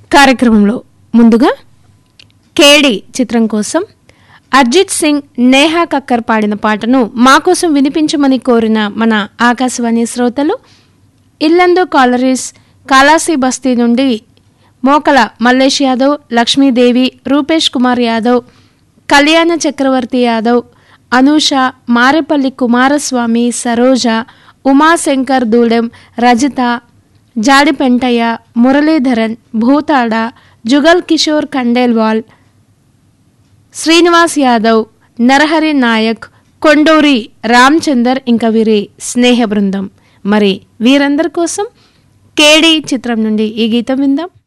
కార్యక్రమంలో ముందుగా కేడి చిత్రం కోసం అర్జిత్ సింగ్ నేహా కక్కర్ పాడిన పాటను మా కోసం వినిపించమని కోరిన మన ఆకాశవాణి శ్రోతలు ఇల్లందు కాలరీస్ కాలాసి బస్తీ నుండి మోకల మల్లేష్ యాదవ్ లక్ష్మీదేవి రూపేష్ కుమార్ యాదవ్ కళ్యాణ చక్రవర్తి యాదవ్ అనూష మారేపల్లి కుమారస్వామి సరోజ ఉమాశంకర్ దూడెం రజిత జాడిపెంటయ్య మురళీధరన్ భూతాడ జుగల్ కిషోర్ ఖండేల్వాల్ శ్రీనివాస్ యాదవ్ నరహరి నాయక్ కొండూరి రామ్చందర్ ఇంకా వీరి స్నేహ బృందం మరి వీరందరి కోసం కేడి చిత్రం నుండి ఈ గీతం విందాం